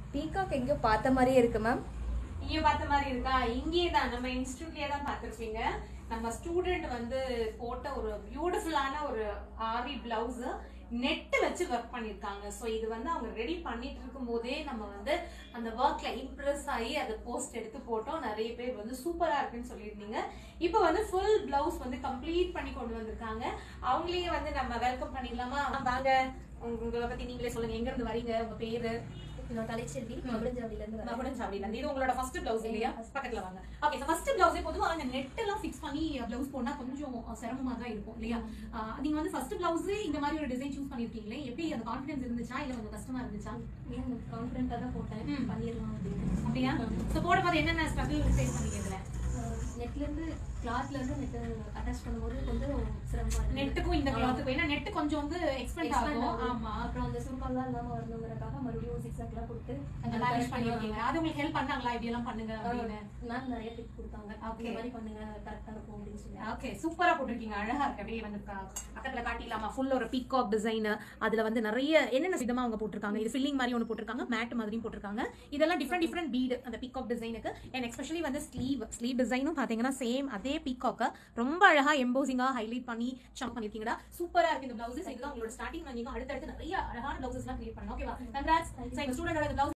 Peacock எங்கேயோ பார்த்த மாதிரியே இருக்கு மேம் இங்க பார்த்த மாதிரி இருக்கா இங்கே தான் நம்ம இன்ஸ்டியூட்லயே தான் பார்த்திருப்பீங்க நம்ம ஸ்டூடெண்ட் வந்து போட்ட ஒரு பியூட்டிஃபுல்லான ஒரு ஆரி பிளவுஸ் நெட் வச்சு ஒர்க் பண்ணிருக்காங்க சோ இது வந்து அவங்க ரெடி பண்ணிட்டு இருக்கும் போதே நம்ம வந்து அந்த ஒர்க்ல இம்ப்ரெஸ் ஆகி அதை போஸ்ட் எடுத்து போட்டோம் நிறைய பேர் வந்து சூப்பரா இருக்குன்னு சொல்லியிருந்தீங்க இப்போ வந்து ஃபுல் பிளவுஸ் வந்து கம்ப்ளீட் பண்ணி கொண்டு வந்திருக்காங்க அவங்களே வந்து நம்ம வெல்கம் பண்ணிடலாமா வாங்க உங்களை பத்தி நீங்களே சொல்லுங்க எங்க இருந்து வரீங்க உங்க பேரு நான் தலைச்செல்வி மகுடஞ்சாவில இருந்து வரேன் மகுடஞ்சாவடியில இருந்து. இது உங்களோட ஃபர்ஸ்ட் பிளவுஸ் இல்லையா பக்கத்துல வாங்க ஓகே ஃபர்ஸ்ட் பிளவுஸே பொதுவா அந்த நெட் எல்லாம் ஃபிக்ஸ் பண்ணி பிளவுஸ் போனா கொஞ்சம் சிரமமா தான் இருக்கும் இல்லையா ஆஹ் நீங்க வந்து ஃபர்ஸ்ட் பிளவுஸ் இந்த மாதிரி ஒரு டிசைன் சூஸ் பண்ணிருக்கீங்களே எப்படி அந்த கான்ஃபிடன்ஸ் இருந்துச்சா இல்ல கொஞ்சம் கஷ்டமா இருந்துச்சா கான்ஃபிடென்ட்டா தான் போட்டேன் ம். பண்ணிடலாம் அப்படின்னு அப்படியா சோ போடும்போது என்னென்ன ஸ்ட்ரகிள் ஃபேஸ் பண்ணீங்க இதுல நெட்ல இருந்து கிளாத்ல இருந்து நெட் அட்டாச் பண்ணும்போது கொஞ்சம் சிரமமா இருக்கு நெட்டுக்கும் இந்த கிளாத்துக்கும் ஏன்னா நெட் கொஞ்சம் வந்து எக்ஸ்பெண்ட் ஆகும் ஆமா அப்புறம் அந்த சுருக்கம்லாம் இல்லாம வரணுங்கிறதுக்காக மறுபடியும் சிக்ஸ் ஆக்லாம் கொடுத்து அந்த மேனேஜ் பண்ணிருக்கீங்க அது உங்களுக்கு ஹெல்ப் பண்ணாங்களா இப்படி எல்லாம் பண்ணுங்க அப்படின்னு மேம் நிறைய டிப் கொடுத்தாங்க Okay. இந்த மாதிரி பண்ணுங்க கரெக்டா இருக்கும் அப்படின்னு சொல்லி ஓகே சூப்பரா போட்டிருக்கீங்க அழகா இருக்கு அப்படியே வந்து ப- பக்கத்துல காட்டிடலாமா ஃபுல் ஒரு பீகாக் டிசைன் அதுல வந்து நிறைய என்னென்ன விதமா அவங்க போட்டிருக்காங்க இது ஃபில்லிங் மாதிரி ஒன்று போட்டிருக்காங்க மேட் மாதிரியும் போட்டிருக்காங்க இதெல்லாம் டிஃப்ரெண்ட் டிஃப்ரெண்ட் பீடு அந்த பீகாக் டிசைனுக்கு அண்ட் எஸ்பெஷலி வந்து ஸ்லீவ் ஸ்லீவ் டிசைனும் பாத்தீங்கன்னா சேம் அதே பீகாக்க ரொம்ப அழகா எம்போசிங்கா ஹைலைட் பண்ணி சம் பண்ணிருக்கீங்கடா சூப்பரா இருக்கு இந்த பிளவுசஸ் இதுதான் உங்களோட ஸ்டார்டிங் நீங்க அடுத்தடுத்து நிறைய அழகான பிளவுசஸ் எல்லாம் கிரியேட் பண்ணலாம் ஓகேவா கங்க்ராட்ஸ் ஸ்டூடெண்டோட பிளவுஸ்